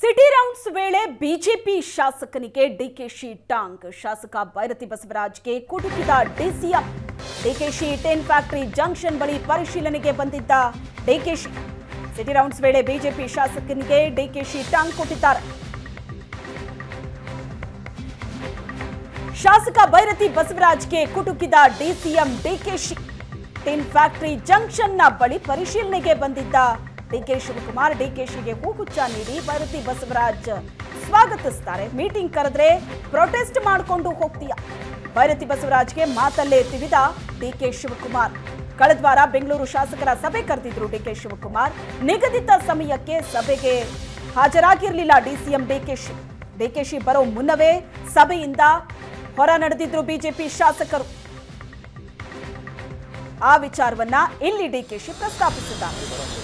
city rounds ವೇಳೆ BJP ಶಾಸಕನಿಗೆ ಡಿಕೆಶಿ ಟಾಂಗ್ ಶಾಸಕ ಭೈರತಿ ಬಸವರಾಜ್ಗೆ ಕುಟುಕಿದ DCM DKShi tin factory junction ಬಳಿ ಪರಿಶೀಲನೆಗೆ ಬಂದಿದ್ದ ಡಿಕೆಶಿ ಸಿಟಿ ರೌಂಡ್ಸ್ ವೇಳೆ ಬಿಜೆಪಿ ಶಾಸಕನಿಗೆ ಡಿಕೆಶಿ ಟಾಂಗ್ ಕೊಟ್ಟಿದ್ದಾರೆ ಶಾಸಕ ಭೈರತಿ ಬಸವರಾಜ್ಗೆ ಕುಟುಕಿದ ಡಿಸಿಎಂ ಡಿಕೆಶಿ ಟಿನ್ ಫ್ಯಾಕ್ಟರಿ ಜಂಕ್ಷನ್ನ ಬಳಿ ಪರಿಶೀಲನೆಗೆ ಬಂದಿದ್ದ ಡಿಕೆ ಶಿವಕುಮಾರ್ ಡಿಕೆಶಿಗೆ ಹೂಗುಚ್ಚ ನೀಡಿ ಭೈರತಿ ಬಸವರಾಜ್ ಸ್ವಾಗತಿಸ್ತಾರೆ ಮೀಟಿಂಗ್ ಕರೆದ್ರೆ ಪ್ರೊಟೆಸ್ಟ್ ಮಾಡಿಕೊಂಡು ಹೋಗ್ತೀಯ ಭೈರತಿ ಬಸವರಾಜ್ಗೆ ಮಾತಲ್ಲೇ ತಿವಿದ ಡಿಕೆ ಶಿವಕುಮಾರ್ ಕಳೆದ ವಾರ ಬೆಂಗಳೂರು ಶಾಸಕರ ಸಭೆ ಕರೆದಿದ್ರು ಡಿಕೆ ಶಿವಕುಮಾರ್ ನಿಗದಿತ ಸಮಯಕ್ಕೆ ಸಭೆಗೆ ಹಾಜರಾಗಿರಲಿಲ್ಲ ಡಿಸಿಎಂ ಡಿಕೆಶಿ ಡಿಕೆಶಿ ಬರೋ ಮುನ್ನವೇ ಸಭೆಯಿಂದ ಹೊರ ನಡೆದಿದ್ರು ಬಿಜೆಪಿ ಶಾಸಕರು ಆ ವಿಚಾರವನ್ನ ಇಲ್ಲಿ ಡಿಕೆಶಿ ಪ್ರಸ್ತಾಪಿಸಿದ್ದಾರೆ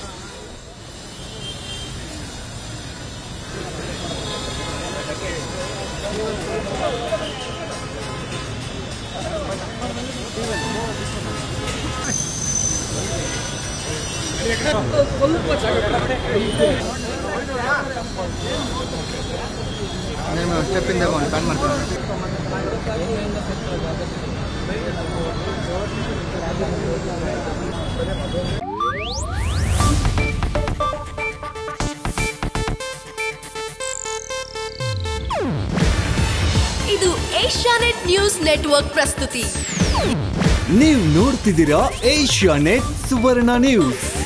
నేను స్టెప్ ఇంದ ಪ್ಲಾನ್ ಮಾಡ್ತೀನಿ ಇದು ಏಷ್ಯಾನೆಟ್ ನ್ಯೂಸ್ ನೆಟ್ವರ್ಕ್ ಪ್ರಸ್ತುತಿ ನೀವು ನೋಡ್ತಿದ್ದೀರಾ ಏಷ್ಯಾ ನೆಟ್ ಸುವರ್ಣ ನ್ಯೂಸ್